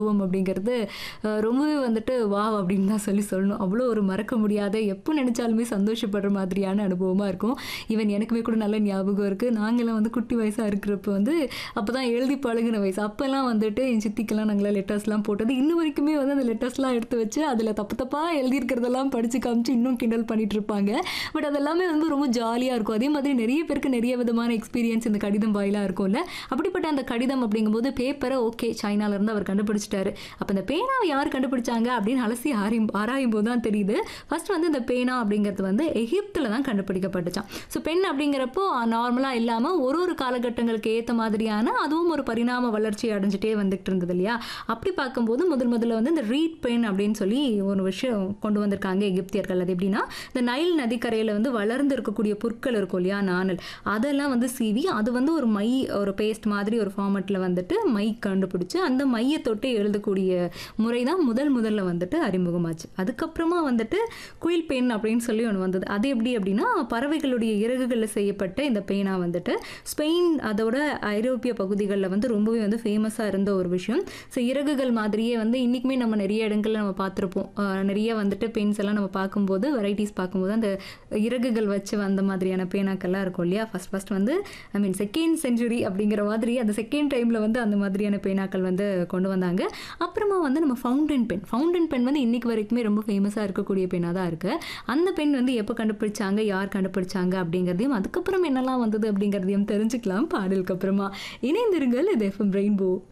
அனுபவம் அப்படிங்கிறது அஹ், ரொம்பவே வந்துட்டு வாவ் அப்படின்னு தான் சொல்லி சொல்லணும் அவ்வளோ ஒரு மறக்க முடியாத எப்போ நினைச்சாலுமே சந்தோஷப்படுற மாதிரியான அனுபவமாக இருக்கும் ஈவன் எனக்குமே கூட நல்ல ஞாபகம் இருக்குது நாங்களாம் வந்து குட்டி வயசாக இருக்கிறப்ப வந்து அப்போ தான் எழுதி பழகின வயசு அப்போல்லாம் வந்துட்டு என் சித்திக்கெல்லாம் நாங்களாம் லெட்டர்ஸ்லாம் போட்டது இன்னும் வரைக்குமே வந்து அந்த லெட்டர்ஸ்லாம் எடுத்து வச்சு அதில் தப்பு தப்பாக எழுதியிருக்கிறதெல்லாம் படித்து காமிச்சு இன்னும் கிண்டல் பண்ணிட்டு இருப்பாங்க பட் அதெல்லாமே வந்து ரொம்ப ஜாலியாக இருக்கும் அதே மாதிரி நிறைய பேருக்கு நிறைய விதமான எக்ஸ்பீரியன்ஸ் இந்த கடிதம் வாயிலாக இருக்கும்ல அப்படிப்பட்ட அந்த கடிதம் அப்படிங்கும்போது பேப்பரை ஓகே சைனாலேருந்து அவர் கண்டுபிடிச்சிட்டாரு அப்போ இந்த பேனாவை யார் கண்டுபிடிச்சாங்க அப்படின்னு அலசி ஆராயும் ஆராயும் போது தான் தெரியுது ஃபர்ஸ்ட் வந்து இந்த பேனா அப்படிங்கிறது வந்து எகிப்தில் தான் கண்டுபிடிக்கப்பட்டுச்சான் ஸோ பெண் அப்படிங்கிறப்போ நார்மலாக இல்லாமல் ஒரு ஒரு காலகட்டங்களுக்கு ஏற்ற மாதிரியான அதுவும் ஒரு பரிணாம வளர்ச்சி அடைஞ்சிட்டே வந்துட்டு இருந்தது இல்லையா அப்படி பார்க்கும்போது முதல் முதல்ல வந்து இந்த ரீட் பென் அப்படின்னு சொல்லி ஒரு விஷயம் கொண்டு வந்திருக்காங்க எகிப்தியர்கள் அது எப்படின்னா இந்த நைல் நதிக்கரையில் வந்து வளர்ந்து இருக்கக்கூடிய புற்கள் இருக்கும் இல்லையா நாணல் அதெல்லாம் வந்து சீவி அது வந்து ஒரு மை ஒரு பேஸ்ட் மாதிரி ஒரு ஃபார்மட்டில் வந்துட்டு மை கண்டுபிடிச்சு அந்த மையை தொட்டு எழுதக்கூடிய முறை தான் முதல் முதல்ல வந்துட்டு அறிமுகமாச்சு அதுக்கப்புறமா வந்துட்டு குயில் பென் அப்படின்னு சொல்லி ஒன்று வந்தது அது எப்படி அப்படின்னா பறவைகளுடைய இறகுகளில் செய்யப்பட்ட இந்த பேனா வந்துட்டு ஸ்பெயின் அதோட ஐரோப்பிய பகுதிகளில் வந்து ரொம்பவே வந்து ஃபேமஸாக இருந்த ஒரு விஷயம் ஸோ இறகுகள் மாதிரியே வந்து இன்றைக்குமே நம்ம நிறைய இடங்கள்ல நம்ம பார்த்துருப்போம் அஹ் நிறைய வந்துட்டு பென்ஸ் எல்லாம் நம்ம பார்க்கும்போது வெரைட்டிஸ் பார்க்கும்போது அந்த இறகுகள் வச்சு வந்த மாதிரியான பேனாக்கள்லாம் இருக்கும் இல்லையா ஃபஸ்ட் ஃபஸ்ட் வந்து ஐ மீன் செகண்ட் செஞ்சுரி அப்படிங்கிற மாதிரி அந்த செகண்ட் டைமில் வந்து அந்த மாதிரியான பேனாக்கள் வந்து கொண்டு வந்தாங்க அப்புறமா வந்து நம்ம ஃபவுண்டன் பென் ஃபவுண்டன் பென் வந்து இன்னைக்கு வரைக்குமே ரொம்ப ஃபேமஸாக இருக்கக்கூடிய பெண்ணாக தான் இருக்குது அந்த பென் வந்து எப்போ கண்டுபிடிச்சாங்க யார் கண்டுபிடிச்சாங்க அப்படிங்கிறதையும் அதுக்கப்புறம் என்னெல்லாம் வந்தது அப்படிங்கிறதையும் தெரிஞ்சுக்கலாம் பாடலுக்கு அப்புறமா இணைந்திருங்கள் இது எஃப்எம் ரெயின்போ